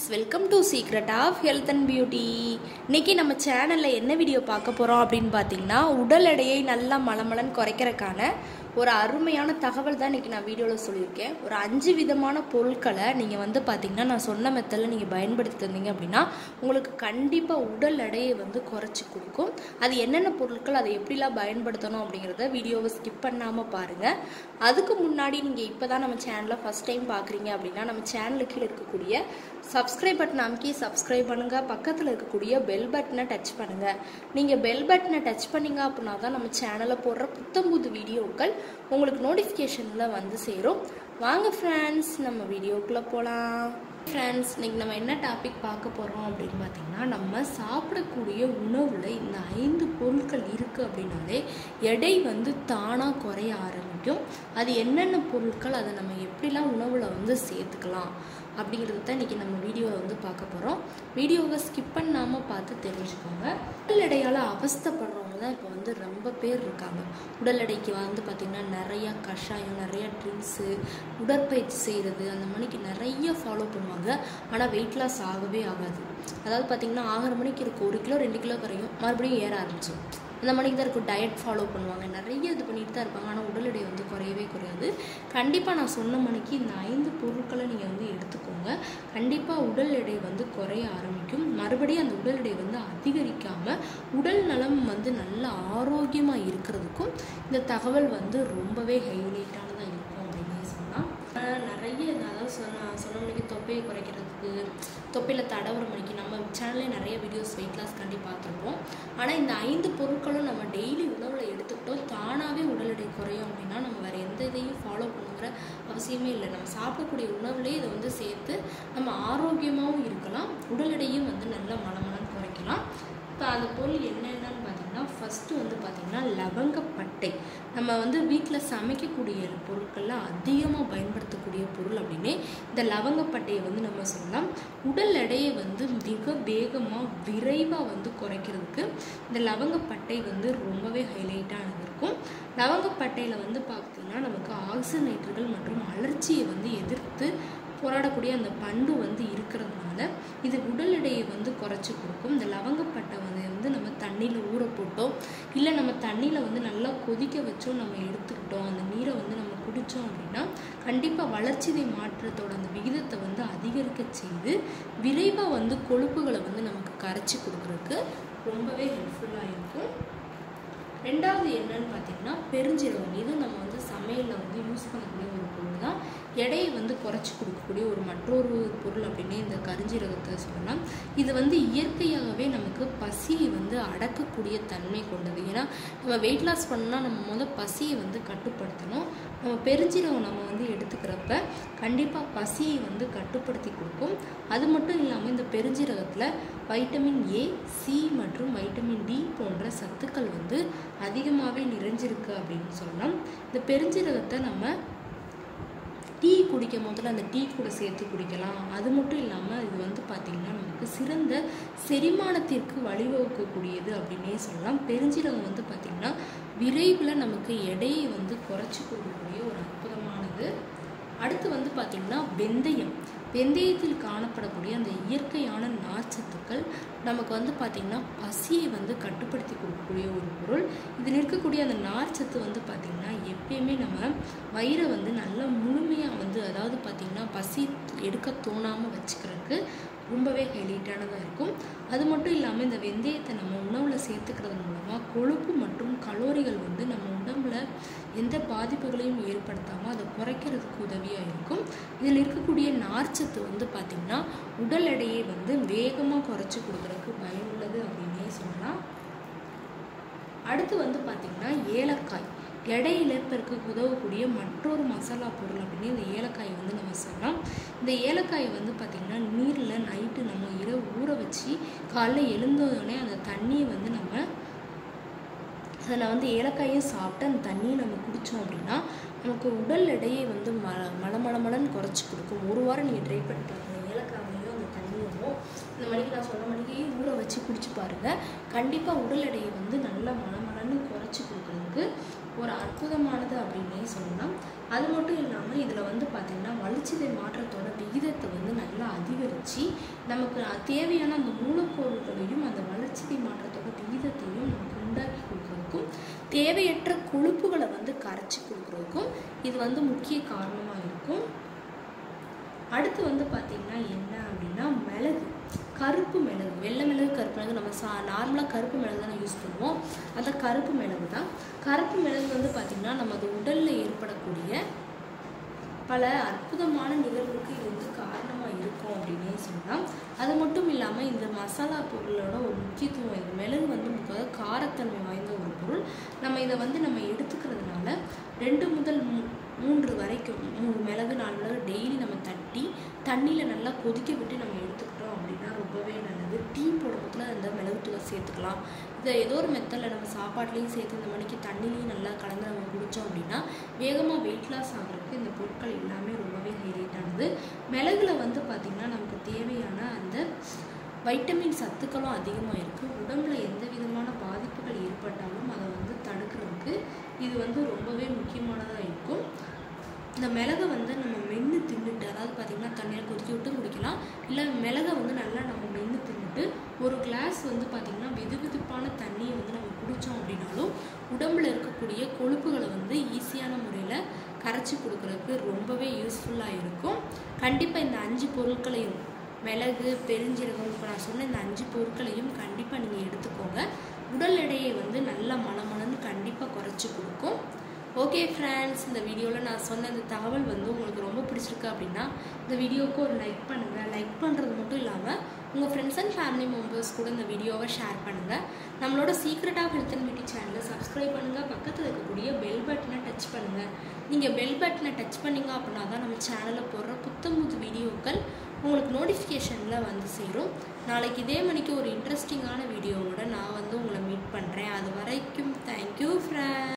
welcome to secret of health and beauty இன்னைக்கு நம்ம சேனலில் என்ன வீடியோ பார்க்க போகிறோம் அப்படின்னு பார்த்தீங்கன்னா உடல் எடையை நல்லா மலமலன்னு குறைக்கிறதுக்கான ஒரு அருமையான தகவல் தான் இன்றைக்கி நான் வீடியோவில் சொல்லியிருக்கேன் ஒரு அஞ்சு விதமான பொருட்களை நீங்கள் வந்து பார்த்தீங்கன்னா நான் சொன்ன மெத்தடில் நீங்கள் பயன்படுத்தி தந்தீங்க அப்படின்னா உங்களுக்கு கண்டிப்பாக உடல் எடையை வந்து குறைச்சி கொடுக்கும் அது என்னென்ன பொருட்கள் அதை எப்படிலாம் பயன்படுத்தணும் அப்படிங்கிறத வீடியோவை ஸ்கிப் பண்ணாமல் பாருங்கள் அதுக்கு முன்னாடி நீங்கள் இப்போ தான் நம்ம சேனலை ஃபஸ்ட் டைம் பார்க்குறீங்க அப்படின்னா நம்ம சேனலுக்கு கீழே இருக்கக்கூடிய சப்ஸ்கிரைப் பட்டன் அமைக்கி சப்ஸ்கிரைப் பண்ணுங்கள் பக்கத்தில் இருக்கக்கூடிய பெல் பட்டனை டச் பண்ணுங்கள் நீங்கள் பெல் பட்டனை டச் பண்ணீங்க அப்படின்னா தான் நம்ம சேனலில் போடுற புத்தம் புது வீடியோக்கள் உங்களுக்கு நோட்டிஃபிகேஷனில் வந்து சேரும் வாங்க ஃப்ரெண்ட்ஸ் நம்ம வீடியோக்குள்ளே போகலாம் ஃப்ரெண்ட்ஸ் இன்னைக்கு நம்ம என்ன டாபிக் பார்க்க போகிறோம் அப்படின்னு பார்த்தீங்கன்னா நம்ம சாப்பிடக்கூடிய உணவில் இந்த ஐந்து பொருட்கள் இருக்குது அப்படின்னாலே எடை வந்து தானாக குறைய ஆரம்பிக்கும் அது என்னென்ன பொருட்கள் அதை நம்ம எப்படிலாம் உணவில் வந்து சேர்த்துக்கலாம் அப்படிங்கிறது தான் இன்றைக்கி நம்ம வீடியோவில் வந்து பார்க்க போகிறோம் வீடியோவை ஸ்கிப் பண்ணாமல் பார்த்து தெரிஞ்சுக்கோங்க உடல் எடையால் அவஸ்தைப்படுறவங்க தான் இப்போ வந்து ரொம்ப பேர் இருக்காங்க உடல் எடைக்கு வந்து பார்த்திங்கன்னா நிறையா கஷாயம் நிறையா ட்ரிங்க்ஸு உடற்பயிற்சி செய்கிறது அந்த மணிக்கு நிறைய ஃபாலோ பண்ணுவாங்க ஆனால் வெயிட் லாஸ் ஆகவே ஆகாது அதாவது பார்த்திங்கன்னா ஆகிற மணிக்கு இருக்கும் ஒரு கிலோ ரெண்டு கிலோ குறையும் மறுபடியும் ஏற ஆரம்பிச்சிடும் அந்த மணிக்கு தான் இருக்கும் டயட் ஃபாலோ பண்ணுவாங்க நிறைய இது பண்ணிட்டு தான் இருப்பாங்க ஆனால் உடல் எடை வந்து குறையவே குறையாது கண்டிப்பாக நான் சொன்ன மணிக்கு இந்த ஐந்து பொருட்களை நீங்கள் வந்து எடுத்துக்கோங்க கண்டிப்பாக உடல் எடை வந்து குறைய ஆரம்பிக்கும் மறுபடியும் அந்த உடல் எடை வந்து அதிகரிக்காமல் உடல் நலம் வந்து நல்ல ஆரோக்கியமாக இருக்கிறதுக்கும் இந்த தகவல் வந்து ரொம்பவே ஹைலைட்டானதாக இருக்கும் அப்படின்னு சொன்னால் நிறைய அதாவது சொன்ன சொன்ன மணிக்கு தொப்பையை குறைக்கிறதுக்கு தொப்பையில் தடவுற மணிக்கு நம்ம சேனல்லே நிறைய வீடியோஸ் வெயிட் லாஸ் கண்டி பார்த்துருப்போம் ஆனால் இந்த ஐந்து பொருட்களும் நம்ம டெய்லி உணவில் எடுத்துக்கிட்டோம் தானாகவே உடல் எடை குறையும் அப்படின்னா நம்ம வேறு எந்த இதையும் ஃபாலோ பண்ணுங்கிற அவசியமே இல்லை நம்ம சாப்பிடக்கூடிய உணவுலேயே இதை வந்து சேர்த்து நம்ம ஆரோக்கியமாகவும் இருக்கலாம் உடல் எடையும் வந்து நல்லா மலமலன்னு குறைக்கலாம் இப்போ அந்த பொருள் என்னென்னு பார்த்தீங்கன்னா ஃபஸ்ட்டு வந்து பார்த்திங்கன்னா லவங்கப்பட்டை நம்ம வந்து வீட்டில் சமைக்கக்கூடிய பொருட்களில் அதிகமாக பயன்படுத்தக்கூடிய பொருள் அப்படின்னு இந்த லவங்கப்பட்டையை வந்து நம்ம சொல்லலாம் உடல் எடையை வந்து மிக வேகமாக விரைவாக வந்து குறைக்கிறதுக்கு இந்த லவங்கப்பட்டை வந்து ரொம்பவே ஹைலைட்டானது இருக்கும் லவங்கப்பட்டையில் வந்து பார்த்திங்கன்னா நமக்கு ஆக்சிஜனேட்டர்கள் மற்றும் அலர்ச்சியை வந்து எதிர்த்து போராடக்கூடிய அந்த பண்பு வந்து இருக்கிறதுனால இது உடல் எடையை வந்து குறைச்சி கொடுக்கும் இந்த லவங்கப்பட்டை வந்து வந்து நம்ம தண்ணியில் ஊற போட்டோம் இல்லை நம்ம தண்ணியில் வந்து நல்லா கொதிக்க வச்சோம் நம்ம எடுத்துக்கிட்டோம் அந்த நீரை வந்து நம்ம குடித்தோம் அப்படின்னா கண்டிப்பாக வளர்ச்சிதை மாற்றத்தோட அந்த விகிதத்தை வந்து அதிகரிக்க செய்து விரைவாக வந்து கொழுப்புகளை வந்து நமக்கு கரைச்சி கொடுக்குறதுக்கு ரொம்பவே ஹெல்ப்ஃபுல்லாக இருக்கும் ரெண்டாவது என்னன்னு பார்த்தீங்கன்னா பெருஞ்சீரகம் இது நம்ம வந்து சமையலில் வந்து யூஸ் பண்ணக்கூடிய ஒரு பொருள் தான் எடையை வந்து குறைச்சி கொடுக்கக்கூடிய ஒரு மற்றொரு பொருள் அப்படின்னே இந்த கருஞ்சீரகத்தை சொல்லலாம் இது வந்து இயற்கையாகவே நமக்கு பசியை வந்து அடக்கக்கூடிய தன்மை கொண்டது ஏன்னா நம்ம வெயிட் லாஸ் பண்ணால் நம்ம முதல் பசியை வந்து கட்டுப்படுத்தணும் நம்ம பெருஞ்சீரகம் நம்ம வந்து எடுத்துக்கிறப்ப கண்டிப்பாக பசியை வந்து கட்டுப்படுத்தி கொடுக்கும் அது மட்டும் இல்லாமல் இந்த பெருஞ்சீரகத்தில் வைட்டமின் ஏ சி மற்றும் வைட்டமின் டி போன்ற சத்துக்கள் வந்து அதிகமாகவே நிறைஞ்சிருக்கு அப்படின்னு சொல்லலாம் இந்த பெருஞ்சீரகத்தை நம்ம டீ குடிக்கும் போதில் அந்த டீ கூட சேர்த்து குடிக்கலாம் அது மட்டும் இல்லாமல் இது வந்து பார்த்திங்கன்னா நமக்கு சிறந்த செரிமானத்திற்கு வழிவகுக்கக்கூடியது அப்படின்னே சொல்லலாம் பெருஞ்சீரகம் வந்து பார்த்திங்கன்னா விரைவில் நமக்கு எடையை வந்து குறைச்சி கொடுக்கக்கூடிய ஒரு அற்புதமானது அடுத்து வந்து பார்த்திங்கன்னா வெந்தயம் வெந்தயத்தில் காணப்படக்கூடிய அந்த இயற்கையான நார்ச்சத்துக்கள் நமக்கு வந்து பார்த்திங்கன்னா பசியை வந்து கட்டுப்படுத்தி கொடுக்கக்கூடிய ஒரு பொருள் இதில் இருக்கக்கூடிய அந்த நார்ச்சத்து வந்து பார்த்திங்கன்னா எப்பயுமே நம்ம வயிறை வந்து நல்லா முழுமையாக வந்து அதாவது பார்த்திங்கன்னா பசி எடுக்க தோணாமல் வச்சுக்கிறதுக்கு ரொம்பவே ஹைலைட்டானதாக இருக்கும் அது மட்டும் இல்லாமல் இந்த வெந்தயத்தை நம்ம உணவில் சேர்த்துக்கிறது மூலமாக கொழுப்பு மற்றும் கலோரிகள் வந்து நம்ம உடம்புல எந்த பாதிப்புகளையும் ஏற்படுத்தாமல் அதை குறைக்கிறதுக்கு உதவியாக இருக்கும் இதில் இருக்கக்கூடிய நார்ச்சத்து வந்து பார்த்திங்கன்னா உடல் எடையை வந்து வேகமாக குறைச்சி கொடுக்குறதுக்கு பயனுள்ளது அப்படின்னே சொல்லலாம் அடுத்து வந்து பார்த்திங்கன்னா ஏலக்காய் எடை இழப்பிற்கு உதவக்கூடிய மற்றொரு மசாலா பொருள் அப்படின்னு இந்த ஏலக்காயை வந்து நம்ம சொல்லலாம் இந்த ஏலக்காயை வந்து பார்த்திங்கன்னா நீரில் நைட்டு நம்ம இரவு ஊற வச்சு காலைல எழுந்தோடனே அந்த தண்ணியை வந்து நம்ம அதில் வந்து ஏலக்காயும் சாப்பிட்டு அந்த தண்ணியை நம்ம குடித்தோம் அப்படின்னா நமக்கு உடல் எடையை வந்து ம மலமளமலன்னு குறைச்சி கொடுக்கும் ஒரு வாரம் நீங்கள் ட்ரை பண்ணி பாருங்கள் ஏலக்காவையும் அந்த தண்ணியும் இந்த மணிக்கு நான் சொன்ன மணிக்கு ஊற வச்சு குடிச்சு பாருங்கள் கண்டிப்பாக உடல் எடையை வந்து நல்லா மலமலன்னு குறைச்சி கொடுக்குறதுக்கு ஒரு அற்புதமானது அப்படின்னே சொல்லலாம் அது மட்டும் இல்லாமல் இதில் வந்து பார்த்திங்கன்னா வளர்ச்சிதை மாற்றத்தோட விகிதத்தை வந்து நல்லா அதிகரித்து நமக்கு தேவையான அந்த மூலப்பொருட்களையும் அந்த வளர்ச்சிதை மாற்றத்தோட விகிதத்தையும் நமக்கு உண்டாக்கி கொடுக்குறதுக்கும் தேவையற்ற கொழுப்புகளை வந்து கரைச்சி கொடுக்குறதுக்கும் இது வந்து முக்கிய காரணமாக இருக்கும் அடுத்து வந்து பார்த்திங்கன்னா என்ன அப்படின்னா மிளகு கருப்பு மிளகு வெள்ளை மிளகு கருப்பு மிளகு நம்ம சா நார்மலாக கருப்பு மிளகு தான் யூஸ் பண்ணுவோம் அந்த கருப்பு மிளகு தான் கருப்பு மிளகு வந்து பார்த்திங்கன்னா நமது உடலில் ஏற்படக்கூடிய பல அற்புதமான நிகழ்வுக்கு இது வந்து காரணமாக இருக்கும் அப்படின்னே சொல்லலாம் அது மட்டும் இல்லாமல் இந்த மசாலா பொருளோட ஒரு முக்கியத்துவம் இது மிளகு வந்து முக்கிய காரத்தன்மை வாய்ந்த ஒரு பொருள் நம்ம இதை வந்து நம்ம எடுத்துக்கிறதுனால ரெண்டு முதல் மூ மூன்று வரைக்கும் மூணு மிளகு நாலு மிளகு டெய்லி நம்ம தட்டி தண்ணியில் நல்லா கொதிக்க விட்டு நம்ம எடுத்துக்கிட்டோம் அப்படின்னா ரொம்பவே நல்லது டீ போடும்போதுல அந்த மிளகுத்தூளை சேர்த்துக்கலாம் இதை ஏதோ ஒரு மெத்தடில் நம்ம சாப்பாட்லேயும் சேர்த்து இந்த மணிக்கு தண்ணிலையும் நல்லா கலந்து நம்ம குடித்தோம் அப்படின்னா வேகமாக வெயிட் லாஸ் ஆகிறதுக்கு இந்த பொருட்கள் எல்லாமே ரொம்பவே ஹைலைட் ஆனது மிளகுல வந்து பார்த்திங்கன்னா நமக்கு தேவையான அந்த வைட்டமின் சத்துக்களும் அதிகமாக இருக்குது உடம்புல எந்த விதமான பாதிப்புகள் ஏற்பட்டாலும் அதை வந்து தடுக்கிறதுக்கு இது வந்து ரொம்பவே முக்கியமானதாக இருக்கும் இந்த மிளகை வந்து நம்ம மென்று தின்னுட்டு அதாவது பார்த்திங்கன்னா தண்ணியில் கொதிக்க விட்டு குடிக்கலாம் இல்லை மிளகை வந்து நல்லா நம்ம மென்று தின்னுட்டு ஒரு கிளாஸ் வந்து பார்த்திங்கன்னா வெது வெதுப்பான தண்ணியை வந்து நம்ம குடித்தோம் அப்படின்னாலும் உடம்புல இருக்கக்கூடிய கொழுப்புகளை வந்து ஈஸியான முறையில் கரைச்சி கொடுக்குறதுக்கு ரொம்பவே யூஸ்ஃபுல்லாக இருக்கும் கண்டிப்பாக இந்த அஞ்சு பொருட்களையும் மிளகு பெருஞ்சீரகம் இப்போ நான் சொன்ன இந்த அஞ்சு பொருட்களையும் கண்டிப்பாக நீங்கள் எடுத்துக்கோங்க உடல் எடையை வந்து நல்லா மனமனன்னு கண்டிப்பாக குறைச்சி கொடுக்கும் ஓகே ஃப்ரெண்ட்ஸ் இந்த வீடியோவில் நான் சொன்ன இந்த தகவல் வந்து உங்களுக்கு ரொம்ப பிடிச்சிருக்கு அப்படின்னா இந்த வீடியோவுக்கு ஒரு லைக் பண்ணுங்கள் லைக் பண்ணுறது மட்டும் இல்லாமல் உங்கள் ஃப்ரெண்ட்ஸ் அண்ட் ஃபேமிலி மெம்பர்ஸ் கூட இந்த வீடியோவை ஷேர் பண்ணுங்கள் நம்மளோட secret of health and beauty சேனலை சப்ஸ்கிரைப் பண்ணுங்கள் பக்கத்தில் இருக்கக்கூடிய பெல் பட்டனை டச் பண்ணுங்கள் நீங்கள் பெல் பட்டனை டச் பண்ணிங்க அப்படின்னா தான் நம்ம சேனலில் போடுற புத்தம் புது வீடியோக்கள் உங்களுக்கு நோட்டிஃபிகேஷனில் வந்து சேரும் நாளைக்கு இதே மணிக்கு ஒரு இன்ட்ரெஸ்டிங்கான வீடியோவோட நான் வந்து உங்களை மீட் பண்ணுறேன் அது வரைக்கும் தேங்க்யூ ஃப்ரெண்ட்